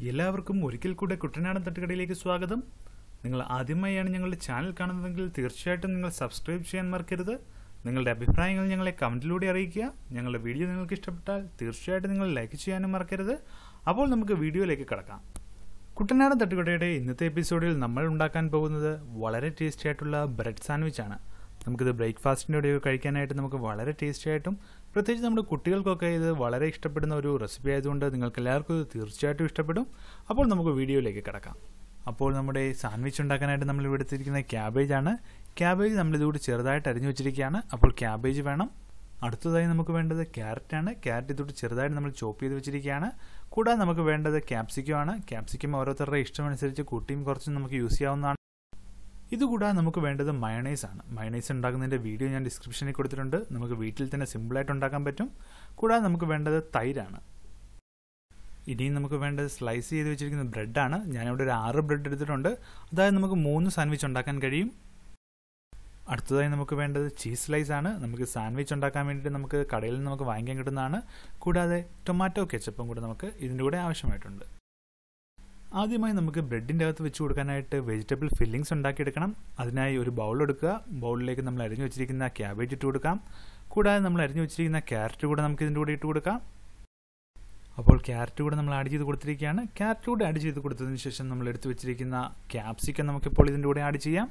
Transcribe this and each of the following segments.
എല്ലാവർക്കും ഒരിക്കൽ കൂടെ കുട്ടനാടൻ തട്ടുകടയിലേക്ക് സ്വാഗതം നിങ്ങൾ ആദ്യമായാണ് ഞങ്ങളുടെ ചാനൽ കാണുന്നതെങ്കിൽ തീർച്ചയായിട്ടും നിങ്ങൾ സബ്സ്ക്രൈബ് ചെയ്യാൻ മറക്കരുത് നിങ്ങളുടെ അഭിപ്രായങ്ങൾ ഞങ്ങളെ കമൻറ്റിലൂടെ അറിയിക്കുക ഞങ്ങളുടെ വീഡിയോ നിങ്ങൾക്ക് ഇഷ്ടപ്പെട്ടാൽ തീർച്ചയായിട്ടും നിങ്ങൾ ലൈക്ക് ചെയ്യാനും മറക്കരുത് അപ്പോൾ നമുക്ക് വീഡിയോയിലേക്ക് കിടക്കാം കുട്ടനാടൻ തട്ടുകടയുടെ ഇന്നത്തെ എപ്പിസോഡിൽ നമ്മൾ ഉണ്ടാക്കാൻ പോകുന്നത് വളരെ ടേസ്റ്റി ആയിട്ടുള്ള ബ്രെഡ് സാൻഡ്വിച്ച് ആണ് നമുക്കിത് ബ്രേക്ക്ഫാസ്റ്റിൻ്റെ കൂടെ കഴിക്കാനായിട്ട് നമുക്ക് വളരെ ടേസ്റ്റി ആയിട്ടും പ്രത്യേകിച്ച് നമ്മുടെ കുട്ടികൾക്കൊക്കെ ഇത് വളരെ ഇഷ്ടപ്പെടുന്ന ഒരു റെസിപ്പി ആയതുകൊണ്ട് നിങ്ങൾക്ക് എല്ലാവർക്കും ഇത് തീർച്ചയായിട്ടും ഇഷ്ടപ്പെടും അപ്പോൾ നമുക്ക് വീഡിയോയിലേക്ക് കിടക്കാം അപ്പോൾ നമ്മുടെ സാൻഡ്വിച്ച് ഉണ്ടാക്കാനായിട്ട് നമ്മൾ ഇവിടെ എടുത്തിരിക്കുന്ന ക്യാബേജ് ആണ് ക്യാബേജ് നമ്മൾ ഇതുകൂടി ചെറുതായിട്ട് അരിഞ്ഞു വെച്ചിരിക്കുകയാണ് അപ്പോൾ ക്യാബേജ് വേണം അടുത്തതായി നമുക്ക് വേണ്ടത് ക്യാരറ്റ് ആണ് ക്യാരറ്റ് ഇതോട്ട് ചെറുതായിട്ട് നമ്മൾ ചോപ്പ് ചെയ്ത് വെച്ചിരിക്കുകയാണ് കൂടാതെ നമുക്ക് വേണ്ടത് ക്യാപ്സിക്കം ആണ് ക്യാപ്സിക്കം ഓരോരുത്തരുടെ ഇഷ്ടമനുസരിച്ച് കൂട്ടിയും കുറച്ചും നമുക്ക് യൂസ് ചെയ്യാവുന്നതാണ് ഇതുകൂടാതെ നമുക്ക് വേണ്ടത് മയണൈസ് ആണ് മയണൈസ് ഉണ്ടാക്കുന്നതിൻ്റെ വീഡിയോ ഞാൻ ഡിസ്ക്രിപ്ഷനിൽ കൊടുത്തിട്ടുണ്ട് നമുക്ക് വീട്ടിൽ തന്നെ സിമ്പിളായിട്ട് ഉണ്ടാക്കാൻ പറ്റും കൂടാതെ നമുക്ക് വേണ്ടത് തൈരാണ് ഇനിയും നമുക്ക് വേണ്ടത് സ്ലൈസ് ചെയ്ത് വെച്ചിരിക്കുന്ന ബ്രെഡാണ് ഞാനിവിടെ ഒരു ആറ് ബ്രെഡ് എടുത്തിട്ടുണ്ട് അതായത് നമുക്ക് മൂന്ന് സാൻഡ്വിച്ച് ഉണ്ടാക്കാൻ കഴിയും അടുത്തതായി നമുക്ക് വേണ്ടത് ചീസ് സ്ലൈസ് ആണ് നമുക്ക് സാൻഡ്വിച്ച് ഉണ്ടാക്കാൻ വേണ്ടിയിട്ട് നമുക്ക് കടയിൽ നിന്ന് നമുക്ക് വാങ്ങിക്കാൻ കിട്ടുന്നതാണ് കൂടാതെ ടൊമാറ്റോ കെച്ചപ്പും കൂടെ നമുക്ക് ഇതിൻ്റെ കൂടെ ആവശ്യമായിട്ടുണ്ട് ആദ്യമായി നമുക്ക് ബ്രെഡിൻ്റെ അകത്ത് വെച്ച് കൊടുക്കാനായിട്ട് വെജിറ്റബിൾ ഫില്ലിങ്സ് ഉണ്ടാക്കിയെടുക്കണം അതിനായി ഒരു ബൗൾ എടുക്കുക ബൗളിലേക്ക് നമ്മൾ അരിഞ്ഞു വെച്ചിരിക്കുന്ന ക്യാബേജ് ഇട്ട് കൊടുക്കാം കൂടാതെ നമ്മൾ അരിഞ്ഞു വെച്ചിരിക്കുന്ന ക്യാരറ്റ് കൂടെ നമുക്ക് ഇതിൻ്റെ കൂടെ ഇട്ട് കൊടുക്കാം അപ്പോൾ ക്യാരറ്റ് കൂടെ നമ്മൾ ആഡ് ചെയ്ത് കൊടുത്തിരിക്കുകയാണ് ക്യാരറ്റ് കൂടെ ആഡ് ചെയ്ത് കൊടുത്തതിന് ശേഷം നമ്മൾ എടുത്തു വെച്ചിരിക്കുന്ന ക്യാപ്സിക്കം നമുക്കിപ്പോൾ ഇതിൻ്റെ കൂടെ ആഡ് ചെയ്യാം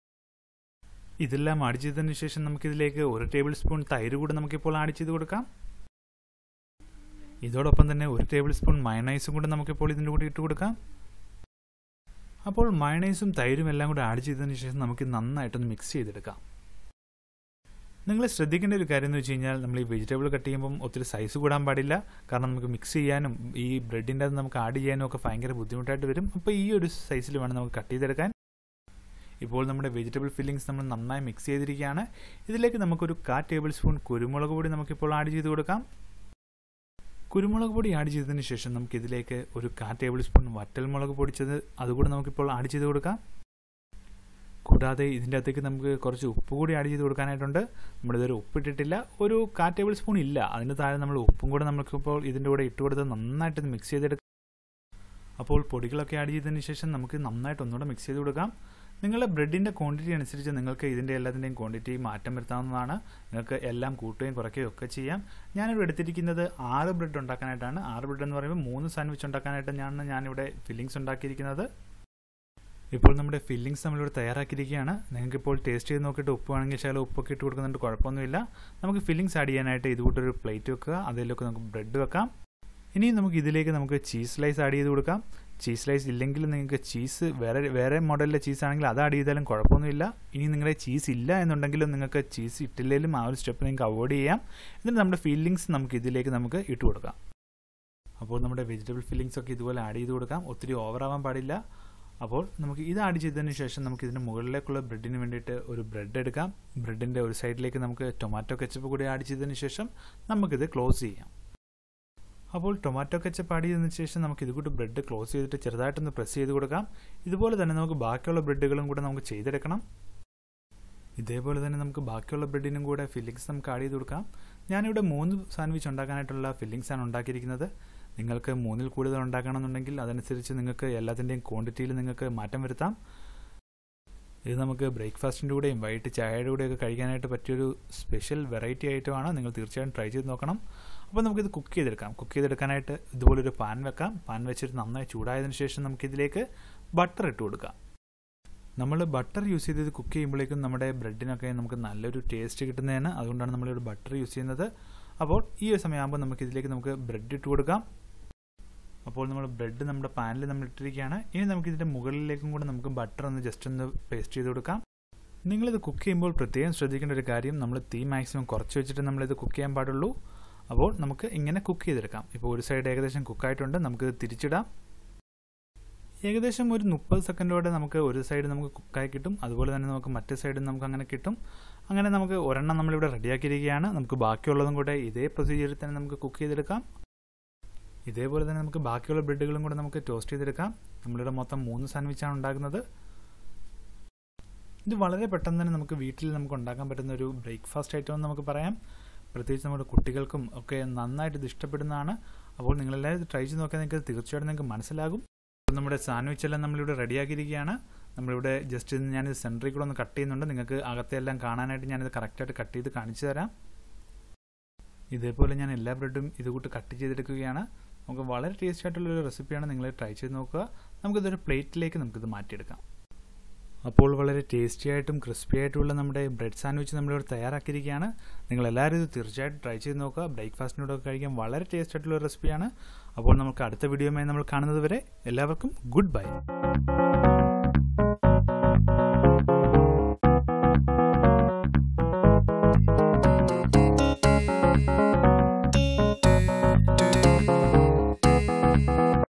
ഇതെല്ലാം ആഡ് ചെയ്തതിന് ശേഷം നമുക്കിതിലേക്ക് ഒരു ടേബിൾ സ്പൂൺ തൈര് കൂടെ നമുക്കിപ്പോൾ ആഡ് ചെയ്ത് കൊടുക്കാം ഇതോടൊപ്പം തന്നെ ഒരു ടേബിൾ സ്പൂൺ മയണൈസും കൂടെ നമുക്കിപ്പോൾ ഇതിൻ്റെ കൂടെ ഇട്ട് കൊടുക്കാം അപ്പോൾ മയണൈസും തൈരും എല്ലാം കൂടെ ആഡ് ചെയ്തതിന് ശേഷം നമുക്ക് നന്നായിട്ടൊന്ന് മിക്സ് ചെയ്തെടുക്കാം നിങ്ങൾ ശ്രദ്ധിക്കേണ്ട ഒരു കാര്യം എന്ന് വെച്ച് കഴിഞ്ഞാൽ നമ്മൾ ഈ വെജിറ്റബിൾ കട്ട് ചെയ്യുമ്പം ഒത്തിരി സൈസ് കൂടാൻ പാടില്ല കാരണം നമുക്ക് മിക്സ് ചെയ്യാനും ഈ ബ്രെഡിൻ്റെ അത് നമുക്ക് ആഡ് ചെയ്യാനും ഒക്കെ ഭയങ്കര ബുദ്ധിമുട്ടായിട്ട് വരും അപ്പോൾ ഈ ഒരു സൈസിൽ വേണം നമുക്ക് കട്ട് ചെയ്തെടുക്കാൻ ഇപ്പോൾ നമ്മുടെ വെജിറ്റബിൾ ഫില്ലിങ്സ് നമ്മൾ നന്നായി മിക്സ് ചെയ്തിരിക്കുകയാണ് ഇതിലേക്ക് നമുക്കൊരു കാ ടേബിൾ സ്പൂൺ കുരുമുളക് പൊടി നമുക്കിപ്പോൾ ആഡ് ചെയ്ത് കൊടുക്കാം കുരുമുളക് പൊടി ആഡ് ചെയ്തതിന് ശേഷം നമുക്ക് ഇതിലേക്ക് ഒരു കാ ടേബിൾ സ്പൂൺ വറ്റൽമുളക് പൊടിച്ചത് അതുകൂടെ നമുക്കിപ്പോൾ ആഡ് ചെയ്ത് കൊടുക്കാം കൂടാതെ ഇതിൻ്റെ അകത്തേക്ക് നമുക്ക് കുറച്ച് ഉപ്പ് കൂടി ആഡ് ചെയ്ത് കൊടുക്കാനായിട്ടുണ്ട് നമ്മളിതൊരു ഉപ്പിട്ടിട്ടില്ല ഒരു കാ ടേബിൾ സ്പൂൺ ഇല്ല അതിന് താഴെ നമ്മൾ ഉപ്പും കൂടെ നമുക്കിപ്പോൾ ഇതിൻ്റെ കൂടെ ഇട്ട് കൊടുത്ത് നന്നായിട്ട് മിക്സ് ചെയ്തെടുക്കാം അപ്പോൾ പൊടികളൊക്കെ ആഡ് ചെയ്തതിന് ശേഷം നമുക്ക് നന്നായിട്ട് ഒന്നുകൂടെ മിക്സ് ചെയ്ത് കൊടുക്കാം നിങ്ങളുടെ ബ്രെഡിൻ്റെ ക്വാണ്ടിറ്റി അനുസരിച്ച് നിങ്ങൾക്ക് ഇതിൻ്റെ എല്ലാത്തിൻ്റെയും ക്വാണ്ടിറ്റി മാറ്റം വരുത്താവുന്നതാണ് നിങ്ങൾക്ക് എല്ലാം കൂട്ടുകയും കുറയ്ക്കുകയും ഒക്കെ ചെയ്യാം ഞാനിവിടെ എടുത്തിരിക്കുന്നത് ആറ് ബ്രെഡ് ഉണ്ടാക്കാനായിട്ടാണ് ആറ് ബ്രെഡ് എന്ന് പറയുമ്പോൾ മൂന്ന് സാൻഡ്വിച്ച് ഉണ്ടാക്കാനായിട്ട് ഞാൻ ഞാനിവിടെ ഫില്ലിങ്സ് ഉണ്ടാക്കിയിരിക്കുന്നത് ഇപ്പോൾ നമ്മുടെ ഫില്ലിങ്സ് നമ്മളിവിടെ തയ്യാറാക്കിയിരിക്കുകയാണ് നിങ്ങൾക്കിപ്പോൾ ടേസ്റ്റ് ചെയ്ത് നോക്കിയിട്ട് ഉപ്പ് വേണമെങ്കിൽ ചില ഉപ്പൊക്കെ ഇട്ട് കൊടുക്കുന്നുണ്ട് കുഴപ്പമൊന്നുമില്ല നമുക്ക് ഫില്ലിങ്സ് ആഡ് ചെയ്യാനായിട്ട് ഇതുകൂട്ടൊരു പ്ലേറ്റ് വെക്കുക അതിലൊക്കെ നമുക്ക് ബ്രെഡ് വെക്കാം ഇനി നമുക്ക് ഇതിലേക്ക് നമുക്ക് ചീസ് സ്ലൈസ് ആഡ് ചെയ്ത് കൊടുക്കാം ചീസ് സ്ലൈസ് ഇല്ലെങ്കിൽ നിങ്ങൾക്ക് ചീസ് വേറെ വേറെ മോഡലിലെ ചീസ് ആണെങ്കിൽ അത് ആഡ് ചെയ്താലും കുഴപ്പമൊന്നുമില്ല ഇനി നിങ്ങളുടെ ചീസ് ഇല്ല എന്നുണ്ടെങ്കിലും നിങ്ങൾക്ക് ചീസ് ഇട്ടില്ലെങ്കിലും ആ ഒരു സ്റ്റെപ്പ് നിങ്ങൾക്ക് അവോയ്ഡ് ചെയ്യാം എന്നിട്ട് നമ്മുടെ ഫില്ലിങ്സ് നമുക്ക് ഇതിലേക്ക് നമുക്ക് ഇട്ട് കൊടുക്കാം അപ്പോൾ നമ്മുടെ വെജിറ്റബിൾ ഫില്ലിങ്സ് ഒക്കെ ഇതുപോലെ ആഡ് ചെയ്ത് കൊടുക്കാം ഒത്തിരി ഓവർ ആവാൻ പാടില്ല അപ്പോൾ നമുക്ക് ഇത് ആഡ് ചെയ്തതിന് ശേഷം നമുക്ക് ഇതിന് മുകളിലേക്കുള്ള ബ്രെഡിന് വേണ്ടിയിട്ട് ഒരു ബ്രെഡ് എടുക്കാം ബ്രെഡിൻ്റെ ഒരു സൈഡിലേക്ക് നമുക്ക് ടൊമാറ്റോ കെച്ചപ്പ് കൂടി ആഡ് ചെയ്തതിന് ശേഷം നമുക്കിത് ക്ലോസ് ചെയ്യാം അപ്പോൾ ടൊമാറ്റോ കെച്ചപ്പ് ആഡ് ചെയ്തതിന് ശേഷം നമുക്ക് ഇതുകൂട്ട് ബ്രെഡ് ക്ലോസ് ചെയ്തിട്ട് ചെറുതായിട്ടൊന്ന് പ്രസ് ചെയ്ത് കൊടുക്കാം ഇതുപോലെ തന്നെ നമുക്ക് ബാക്കിയുള്ള ബ്രെഡുകളും കൂടെ നമുക്ക് ചെയ്തെടുക്കണം ഇതേപോലെ തന്നെ നമുക്ക് ബാക്കിയുള്ള ബ്രെഡിനും കൂടെ ഫില്ലിങ്സ് നമുക്ക് ആഡ് ചെയ്ത് കൊടുക്കാം ഞാനിവിടെ മൂന്ന് സാൻഡ്വിച്ച് ഉണ്ടാക്കാനായിട്ടുള്ള ഫില്ലിങ്സ് ആണ് ഉണ്ടാക്കിയിരിക്കുന്നത് നിങ്ങൾക്ക് മൂന്നിൽ കൂടുതൽ ഉണ്ടാക്കണമെന്നുണ്ടെങ്കിൽ അതനുസരിച്ച് നിങ്ങൾക്ക് എല്ലാത്തിൻ്റെയും ക്വാണ്ടിറ്റിയിൽ നിങ്ങൾക്ക് മാറ്റം വരുത്താം ഇത് നമുക്ക് ബ്രേക്ക്ഫാസ്റ്റിൻ്റെ കൂടെയും വൈകിട്ട് ചായയുടെ കൂടെയൊക്കെ കഴിക്കാനായിട്ട് പറ്റിയൊരു സ്പെഷ്യൽ വെറൈറ്റി ഐറ്റമാണ് നിങ്ങൾ തീർച്ചയായും ട്രൈ ചെയ്ത് നോക്കണം അപ്പോൾ നമുക്കിത് കുക്ക് ചെയ്തെടുക്കാം കുക്ക് ചെയ്തെടുക്കാനായിട്ട് ഇതുപോലൊരു പാൻ വെക്കാം പാൻ വെച്ചിട്ട് നന്നായി ചൂടായതിനു ശേഷം നമുക്കിതിലേക്ക് ബട്ടർ ഇട്ട് കൊടുക്കാം നമ്മൾ ബട്ടർ യൂസ് ചെയ്ത് കുക്ക് ചെയ്യുമ്പോഴേക്കും നമ്മുടെ ബ്രെഡിനൊക്കെ നമുക്ക് നല്ലൊരു ടേസ്റ്റ് കിട്ടുന്നതാണ് അതുകൊണ്ടാണ് നമ്മളിവിടെ ബട്ടർ യൂസ് ചെയ്യുന്നത് അപ്പോൾ ഈ ഒരു സമയമാകുമ്പോൾ നമുക്ക് ഇതിലേക്ക് നമുക്ക് ബ്രെഡ് ഇട്ട് കൊടുക്കാം അപ്പോൾ നമ്മൾ ബ്രെഡ് നമ്മുടെ പാനിൽ നമ്മൾ ഇട്ടിരിക്കുകയാണ് ഇനി നമുക്ക് ഇതിൻ്റെ മുകളിലേക്കും കൂടെ നമുക്ക് ബട്ടർ ഒന്ന് ജസ്റ്റ് ഒന്ന് പേസ്റ്റ് ചെയ്ത് കൊടുക്കാം നിങ്ങളിത് കുക്ക് ചെയ്യുമ്പോൾ പ്രത്യേകം ശ്രദ്ധിക്കേണ്ട ഒരു കാര്യം നമ്മൾ തീ മാക്സിമം കുറച്ച് വെച്ചിട്ട് നമ്മളിത് കുക്ക് ചെയ്യാൻ പാടുള്ളൂ അപ്പോൾ നമുക്ക് ഇങ്ങനെ കുക്ക് ചെയ്തെടുക്കാം ഇപ്പോൾ ഒരു സൈഡ് ഏകദേശം കുക്കായിട്ടുണ്ട് നമുക്കിത് തിരിച്ചിടാം ഏകദേശം ഒരു മുപ്പത് സെക്കൻഡോടെ നമുക്ക് ഒരു സൈഡ് നമുക്ക് കുക്കായി കിട്ടും അതുപോലെ തന്നെ നമുക്ക് മറ്റേ സൈഡും നമുക്ക് അങ്ങനെ കിട്ടും അങ്ങനെ നമുക്ക് ഒരെണ്ണം നമ്മളിവിടെ റെഡിയാക്കിയിരിക്കുകയാണ് നമുക്ക് ബാക്കിയുള്ളതും കൂടെ ഇതേ പ്രൊസീജിയറിൽ തന്നെ നമുക്ക് കുക്ക് ചെയ്തെടുക്കാം ഇതേപോലെ തന്നെ നമുക്ക് ബാക്കിയുള്ള ബ്രെഡുകളും കൂടെ നമുക്ക് ടോസ്റ്റ് ചെയ്തെടുക്കാം നമ്മളിവിടെ മൊത്തം മൂന്ന് സാൻഡ്വിച്ചാണ് ഉണ്ടാക്കുന്നത് ഇത് വളരെ പെട്ടെന്ന് തന്നെ നമുക്ക് വീട്ടിൽ നമുക്ക് ഉണ്ടാക്കാൻ പറ്റുന്ന ഒരു ബ്രേക്ക്ഫാസ്റ്റ് ഐറ്റം എന്ന് നമുക്ക് പറയാം പ്രത്യേകിച്ച് നമ്മുടെ കുട്ടികൾക്കും ഒക്കെ നന്നായിട്ട് ഇത് ഇഷ്ടപ്പെടുന്നതാണ് അപ്പോൾ നിങ്ങളെല്ലാവരും ഇത് ട്രൈ ചെയ്ത് നോക്കിയാൽ നിങ്ങൾക്ക് തീർച്ചയായിട്ടും നിങ്ങൾക്ക് മനസ്സിലാകും അപ്പോൾ നമ്മുടെ സാൻഡ്വിച്ച് എല്ലാം നമ്മളിവിടെ റെഡിയാക്കിയിരിക്കുകയാണ് നമ്മളിവിടെ ജസ്റ്റ് ഇത് ഞാനിത് സെൻറ്ററിൽ കൂടെ ഒന്ന് കട്ട് ചെയ്യുന്നുണ്ട് നിങ്ങൾക്ക് അകത്തെല്ലാം കാണാനായിട്ട് ഞാനിത് കറക്റ്റായിട്ട് കട്ട് ചെയ്ത് കാണിച്ചു തരാം ഇതേപോലെ ഞാൻ എല്ലാ ബ്രെഡും ഇത് കൂട്ട് കട്ട് ചെയ്തെടുക്കുകയാണ് നമുക്ക് വളരെ ടേസ്റ്റി ആയിട്ടുള്ളൊരു റെസിപ്പിയാണ് നിങ്ങൾ ട്രൈ ചെയ്ത് നോക്കുക നമുക്കിതൊരു പ്ലേറ്റിലേക്ക് നമുക്കിത് മാറ്റിയെടുക്കാം അപ്പോൾ വളരെ ടേസ്റ്റി ആയിട്ടും ക്രിസ്പി ആയിട്ടുള്ള നമ്മുടെ ബ്രെഡ് സാൻഡ്വിച്ച് നമ്മളിവിടെ തയ്യാറാക്കിയിരിക്കുകയാണ് നിങ്ങൾ എല്ലാവരും ഇത് തീർച്ചയായിട്ടും ട്രൈ ചെയ്ത് നോക്കുക ബ്രേക്ക്ഫാസ്റ്റിനോടൊക്കെ കഴിക്കാൻ വളരെ ടേസ്റ്റ് ആയിട്ടുള്ള റെസിപ്പിയാണ് അപ്പോൾ നമുക്ക് അടുത്ത വീഡിയോയുമായി നമ്മൾ കാണുന്നത് വരെ എല്ലാവർക്കും ഗുഡ് ബൈ